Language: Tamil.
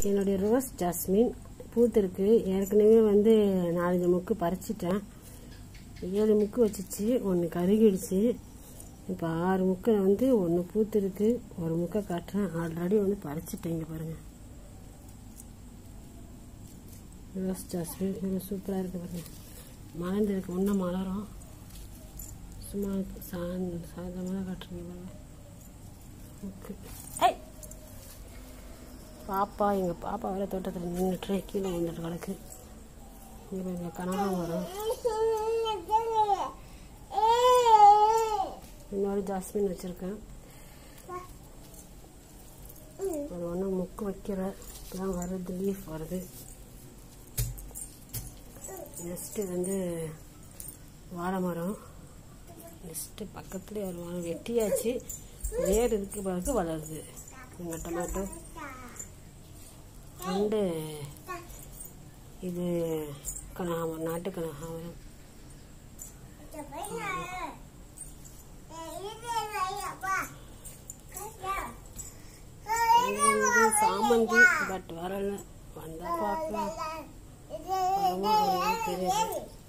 என்னுடைய ரோஸ் ஜாஸ்மின் பூத்திருக்கு ஏற்கனவே வந்து நாலஞ்சு முக்கு பறிச்சிட்டேன் ஏழு முக்கு வச்சிச்சு ஒன்று கருகிடுச்சு இப்போ ஆறு முக்கில் வந்து ஒன்று பூத்திருக்கு ஒரு முக்கை காட்டுறேன் ஆல்ரெடி வந்து பறிச்சிட்டேன் இங்கே பாருங்கள் ரோஸ் ஜாஸ்மின் இவ்வளோ சூப்பராக இருக்குது பாருங்க மலர்ந்துருக்கு இன்னும் மலரும் சும்மா சா சாயந்தரமாக காட்டுறீங்க பாருங்க முக்கு ஐ பாப்பா எங்கள் பாப்பா வேற தோட்டத்தில் நின்றுட்டு கீழே வந்துட்டு கிடக்கு இங்கே பாருங்க கனகாமரம் இன்னொரு ஜாஸ்மின் வச்சுருக்கேன் அது ஒன்றும் முக்கு வைக்கிற இப்போதான் வருது லீஃப் வருது நெக்ஸ்ட்டு வந்து வாழை மரம் நெக்ஸ்ட்டு பக்கத்துலேயே ஒரு வாழை வெட்டியாச்சு வேர் இருக்கு பிறகு வளருது எங்கள் டொமேட்டோ ரெண்டு இது கனகாமரம் நாட்டு கனகாமரம் இது வந்து சாமந்தி பட் வரல வந்தால் பார்க்கலாம் வருமா வரலையான்னு தெரியாது